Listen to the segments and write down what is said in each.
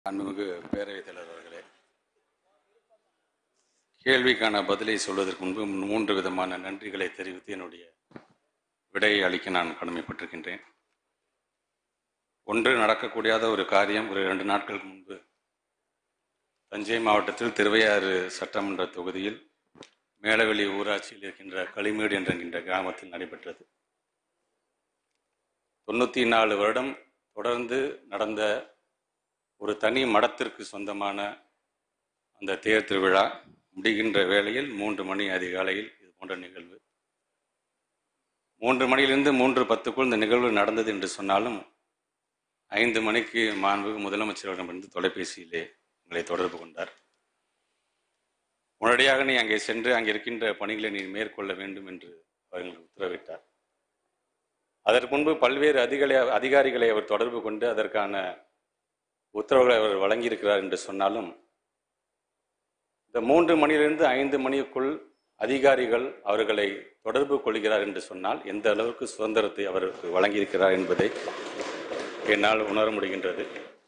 அன்புமிகு பேரவைத் தலைவர் அவர்களே கேள்விக்கான பதிலை சொல்வதற்கு முன்பு மூன்று விதமான நன்றிகளை தெரிவித்து என்னுடைய விடையை அளிக்க நான் கடமைப்பட்டிருக்கின்றேன் ஒன்று நடக்கக்கூடியாத ஒரு காரியம் ஒரு இரண்டு நாட்களுக்கு முன்பு தஞ்சை மாவட்டத்தில் திருவையாறு சட்டமன்ற தொகுதியில் மேலவெளி ஊராட்சியில் இருக்கின்ற களிமேடு என்கின்ற கிராமத்தில் நடைபெற்றது தொண்ணூற்றி நாலு வருடம் தொடர்ந்து நடந்த ஒரு தனி மடத்திற்கு சொந்தமான அந்த தேர் திருவிழா முடிகின்ற வேளையில் மூன்று மணி அதிகாலையில் இது போன்ற நிகழ்வு மூன்று மணியிலிருந்து மூன்று பத்துக்குள் இந்த நிகழ்வு நடந்தது என்று சொன்னாலும் ஐந்து மணிக்கு மாண்பு முதலமைச்சரிடமிருந்து தொலைபேசியிலே எங்களை தொடர்பு கொண்டார் உடனடியாக நீ அங்கே சென்று அங்கே இருக்கின்ற பணிகளை நீ மேற்கொள்ள வேண்டும் என்று அவர்களுக்கு உத்தரவிட்டார் அதற்கு முன்பு பல்வேறு அதிகாரி அதிகாரிகளை அவர் தொடர்பு கொண்டு அதற்கான உத்தரவுகளை அவர் வழங்கியிருக்கிறார் என்று சொன்னாலும் இந்த மூன்று மணியிலிருந்து ஐந்து மணிக்குள் அதிகாரிகள் அவர்களை தொடர்பு கொள்கிறார் என்று சொன்னால் எந்த அளவுக்கு சுதந்திரத்தை அவருக்கு வழங்கியிருக்கிறார் என்பதை என்னால் உணர முடிகின்றது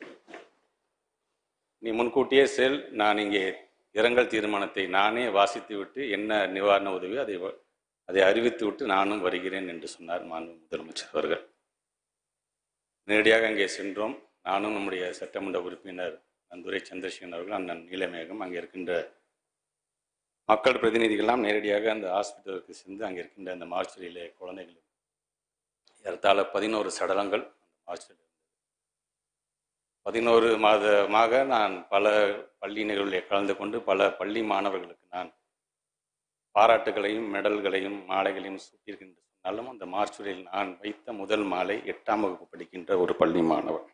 நீ முன்கூட்டியே செல் நான் இங்கே இரங்கல் தீர்மானத்தை நானே வாசித்துவிட்டு என்ன நிவாரண உதவி அதை வ- அதை அறிவித்து விட்டு நானும் வருகிறேன் என்று சொன்னார் மாண்பு முதலமைச்சர் அவர்கள் நேரடியாக அங்கே சென்றோம் நானும் நம்முடைய சட்டமன்ற உறுப்பினர் நந்துரை சந்திரசேகரன் அவர்கள் அண்ணன் நீலமேகம் அங்கே இருக்கின்ற மக்கள் பிரதிநிதிகள்லாம் நேரடியாக அந்த ஹாஸ்பிட்டலுக்கு சென்று அங்கே இருக்கின்ற அந்த மார்ச்சரியிலே குழந்தைகள் ஏறத்தாழ பதினோரு சடலங்கள் அந்த மார்ச்சரியில் இருந்தது பதினோரு மாதமாக நான் பல பள்ளி நிகழ்வுகளில் கலந்து கொண்டு பல பள்ளி மாணவர்களுக்கு நான் பாராட்டுகளையும் மெடல்களையும் மாலைகளையும் சூட்டியிருக்கின்ற சொன்னாலும் அந்த மார்ச்சுரியில் நான் வைத்த முதல் மாலை எட்டாம் வகுப்பு படிக்கின்ற ஒரு பள்ளி மாணவன்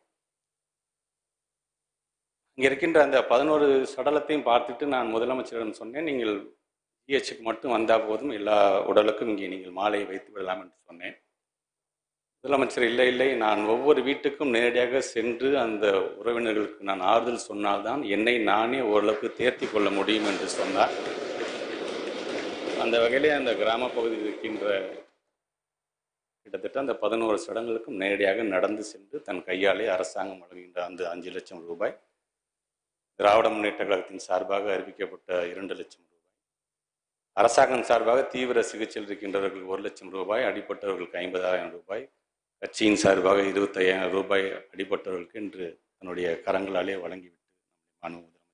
இங்கே இருக்கின்ற அந்த பதினோரு சடலத்தையும் பார்த்துட்டு நான் முதலமைச்சரிடம் சொன்னேன் நீங்கள் ஜிஹெச்சுக்கு மட்டும் வந்தால் போதும் எல்லா உடலுக்கும் இங்கே நீங்கள் மாலையை வைத்து விடலாம் என்று சொன்னேன் முதலமைச்சர் இல்லை இல்லை நான் ஒவ்வொரு வீட்டுக்கும் நேரடியாக சென்று அந்த உறவினர்களுக்கு நான் ஆறுதல் சொன்னால்தான் என்னை நானே ஓரளவுக்கு தேர்த்தி கொள்ள முடியும் என்று சொன்னார் அந்த வகையிலே அந்த கிராம பகுதியில் இருக்கின்ற கிட்டத்தட்ட அந்த பதினோரு சடங்குகளுக்கும் நேரடியாக நடந்து சென்று தன் கையாலே அரசாங்கம் வழங்குகின்ற அந்த அஞ்சு லட்சம் ரூபாய் திராவிட முன்னேற்ற கழகத்தின் சார்பாக அறிவிக்கப்பட்ட இரண்டு லட்சம் ரூபாய் அரசாங்கம் சார்பாக தீவிர சிகிச்சையில் இருக்கின்றவர்கள் ஒரு லட்சம் ரூபாய் அடிப்பட்டவர்களுக்கு ஐம்பதாயிரம் ரூபாய் கட்சியின் சார்பாக இருபத்தையாயிரம் ரூபாய் அடிப்பட்டவர்களுக்கு என்று தன்னுடைய கரங்களாலே வழங்கிவிட்டு நம்முடைய மாண்பு முதலமைச்சர்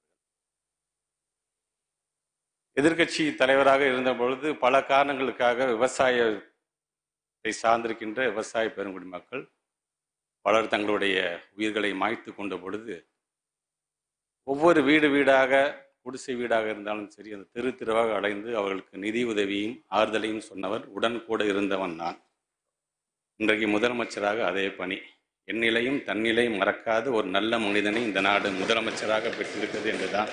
வந்தார்கள் எதிர்க்கட்சி தலைவராக இருந்த பொழுது பல காரணங்களுக்காக விவசாயத்தை சார்ந்திருக்கின்ற விவசாய பெருங்குடி மக்கள் பலர் தங்களுடைய உயிர்களை மாய்த்து கொண்ட பொழுது ஒவ்வொரு வீடு வீடாக குடிசை வீடாக இருந்தாலும் சரி அந்த தெரு தெருவாக அலைந்து அவர்களுக்கு நிதி உதவியும் ஆறுதலையும் சொன்னவர் உடன் கூட இருந்தவன் நான் இன்றைக்கு முதலமைச்சராக அதே பணி என்னிலையும் தன்னிலையும் மறக்காத ஒரு நல்ல மனிதனை இந்த நாடு முதலமைச்சராக பெற்றிருக்கிறது என்றுதான்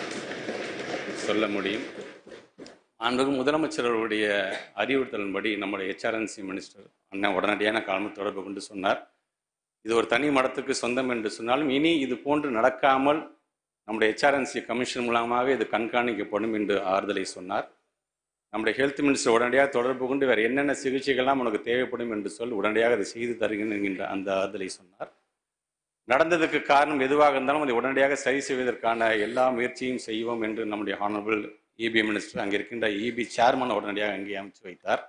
சொல்ல முடியும் மாண்புமிகு முதலமைச்சர் அவருடைய அறிவுறுத்தலின்படி நம்முடைய ஹெச்ஆர்என்சி மினிஸ்டர் அண்ணன் உடனடியான காலம் தொடர்பு கொண்டு சொன்னார் இது ஒரு தனி மடத்துக்கு சொந்தம் என்று சொன்னாலும் இனி இது போன்று நடக்காமல் நம்முடைய ஹெச்ஆர்என்சி கமிஷன் மூலமாக இது கண்காணிக்கப்படும் என்று ஆறுதலை சொன்னார் நம்முடைய ஹெல்த் மினிஸ்டர் உடனடியாக தொடர்பு கொண்டு வேறு என்னென்ன சிகிச்சைகள்லாம் உனக்கு தேவைப்படும் என்று சொல்லி உடனடியாக அதை செய்து தருகிறேன் என்கின்ற அந்த ஆறுதலை சொன்னார் நடந்ததுக்கு காரணம் எதுவாக இருந்தாலும் அதை உடனடியாக சரி செய்வதற்கான எல்லா முயற்சியும் செய்வோம் என்று நம்முடைய ஹானரபிள் இபி மினிஸ்டர் அங்கே இருக்கின்ற இபி சேர்மன் உடனடியாக அங்கே அமைச்சு வைத்தார்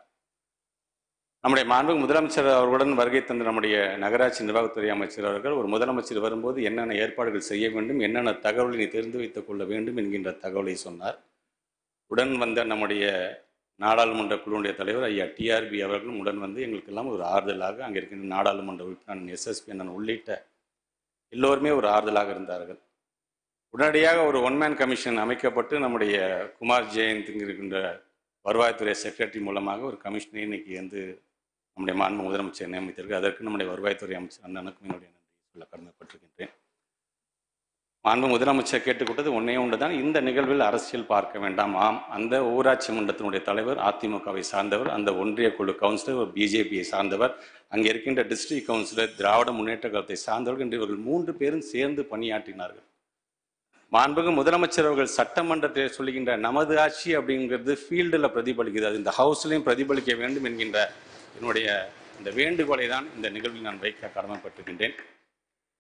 நம்முடைய மாண்பு முதலமைச்சர் அவர்களுடன் வருகை தந்த நம்முடைய நகராட்சி நிர்வாகத்துறை அமைச்சர் அவர்கள் ஒரு முதலமைச்சர் வரும்போது என்னென்ன ஏற்பாடுகள் செய்ய வேண்டும் என்னென்ன தகவலை நீ தெரிந்து வைத்துக் கொள்ள வேண்டும் என்கின்ற தகவலை சொன்னார் உடன் வந்த நம்முடைய நாடாளுமன்ற குழுவுடைய தலைவர் ஐயா டிஆர்பி அவர்களும் உடன் வந்து எங்களுக்கெல்லாம் ஒரு ஆறுதலாக அங்கே இருக்கின்ற நாடாளுமன்ற உறுப்பினர் எஸ்எஸ்பி அண்ணன் உள்ளிட்ட எல்லோருமே ஒரு ஆறுதலாக இருந்தார்கள் உடனடியாக ஒரு ஒன்மேன் கமிஷன் அமைக்கப்பட்டு நம்முடைய குமார் ஜெயந்த் இருக்கின்ற வருவாய்த்துறை செக்ரட்டரி மூலமாக ஒரு கமிஷனை இன்னைக்கு வந்து நம்முடைய மாண்பு முதலமைச்சர் நியமித்திருக்கு அதற்கு நம்முடைய வருவாய்த்துறை அமைச்சர் அண்ணனுக்கும் என்னுடைய நன்றி சொல்ல கடமைப்பட்டிருக்கின்றேன் மாண்பு முதலமைச்சர் கேட்டுக்கொண்டது ஒன்னே ஒன்று தான் இந்த நிகழ்வில் அரசியல் பார்க்க வேண்டாம் ஆம் அந்த ஊராட்சி மன்றத்தினுடைய தலைவர் அதிமுகவை சார்ந்தவர் அந்த ஒன்றிய குழு கவுன்சிலர் ஒரு பிஜேபியை சார்ந்தவர் அங்கே இருக்கின்ற டிஸ்ட்ரிக்ட் கவுன்சிலர் திராவிட முன்னேற்ற கழகத்தை சார்ந்தவர்கள் என்று இவர்கள் மூன்று பேரும் சேர்ந்து பணியாற்றினார்கள் மாண்புகு முதலமைச்சர் அவர்கள் சட்டமன்றத்தில் சொல்லுகின்ற நமது ஆட்சி அப்படிங்கிறது ஃபீல்டில் பிரதிபலிக்குது அது இந்த ஹவுஸ்லையும் பிரதிபலிக்க வேண்டும் என்கின்ற என்னுடைய இந்த வேண்டுகோளை தான் இந்த நிகழ்வில் நான் வைக்க கடமைப்பட்டிருக்கின்றேன்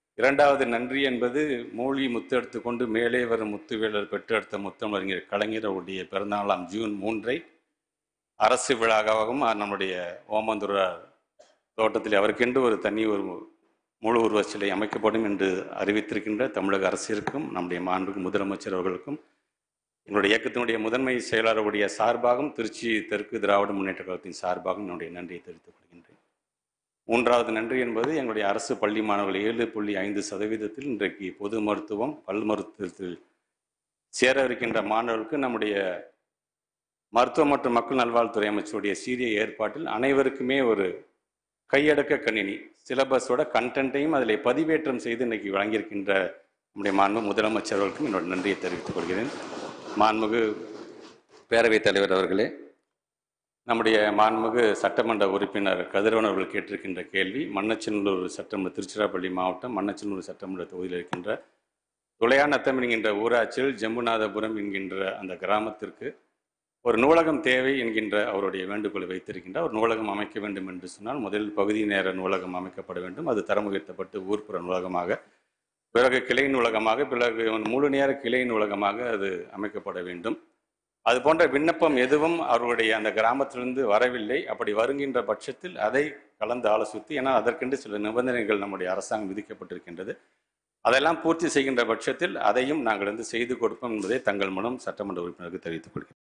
இரண்டாவது நன்றி என்பது மூழ்கி முத்து எடுத்துக்கொண்டு மேலே வரும் முத்துவேலர் பெற்றெடுத்த முத்தமிழறிஞர் கலைஞருடைய பிறந்தநாளாம் ஜூன் மூன்றை அரசு விழாவாகவும் நம்முடைய ஓமந்துரார் தோட்டத்தில் அவருக்கென்று ஒரு தனி ஒரு முழு உருவ சிலை அமைக்கப்படும் என்று அறிவித்திருக்கின்ற தமிழக அரசிற்கும் நம்முடைய மாண்புக்கு முதலமைச்சர் அவர்களுக்கும் எங்களுடைய இயக்கத்தினுடைய முதன்மை செயலாளருடைய சார்பாகவும் திருச்சி தெற்கு திராவிட முன்னேற்ற கழகத்தின் சார்பாகவும் என்னுடைய நன்றியை தெரிவித்துக் கொள்கின்றேன் மூன்றாவது நன்றி என்பது எங்களுடைய அரசு பள்ளி மாணவர்கள் ஏழு புள்ளி ஐந்து சதவீதத்தில் இன்றைக்கு பொது மருத்துவம் பல் மருத்துவத்தில் சேர இருக்கின்ற மாணவர்களுக்கு நம்முடைய மருத்துவம் மற்றும் மக்கள் நல்வாழ்வுத்துறை அமைச்சருடைய சீரிய ஏற்பாட்டில் அனைவருக்குமே ஒரு கையடக்க கணினி சிலபஸோட கண்டென்ட்டையும் அதில் பதிவேற்றம் செய்து இன்னைக்கு வழங்கியிருக்கின்ற நம்முடைய மாண்பு முதலமைச்சர்களுக்கும் என்னோட நன்றியை தெரிவித்துக் கொள்கிறேன் மாண்புமிகு பேரவைத் தலைவர் அவர்களே நம்முடைய மாண்புமிகு சட்டமன்ற உறுப்பினர் கதிரவன் அவர்கள் கேட்டிருக்கின்ற கேள்வி மன்னச்சநல்லூர் சட்டமன்ற திருச்சிராப்பள்ளி மாவட்டம் மன்னச்சநல்லூர் சட்டமன்ற தொகுதியில் இருக்கின்ற துளையாநத்தம் என்கின்ற ஊராட்சியில் ஜம்புநாதபுரம் என்கின்ற அந்த கிராமத்திற்கு ஒரு நூலகம் தேவை என்கின்ற அவருடைய வேண்டுகோளை வைத்திருக்கின்றார் ஒரு நூலகம் அமைக்க வேண்டும் என்று சொன்னால் முதலில் பகுதி நேர நூலகம் அமைக்கப்பட வேண்டும் அது தரம் உயர்த்தப்பட்டு ஊர்ப்புற நூலகமாக பிறகு கிளை நூலகமாக பிறகு முழு நேர கிளை நூலகமாக அது அமைக்கப்பட வேண்டும் அது போன்ற விண்ணப்பம் எதுவும் அவருடைய அந்த கிராமத்திலிருந்து வரவில்லை அப்படி வருகின்ற பட்சத்தில் அதை கலந்து ஆலோசித்து ஏன்னா அதற்கென்று சில நிபந்தனைகள் நம்முடைய அரசாங்கம் விதிக்கப்பட்டிருக்கின்றது அதெல்லாம் பூர்த்தி செய்கின்ற பட்சத்தில் அதையும் நாங்கள் வந்து செய்து கொடுப்போம் என்பதை தங்கள் மூலம் சட்டமன்ற உறுப்பினருக்கு தெரிவித்துக் கொள்கிறேன்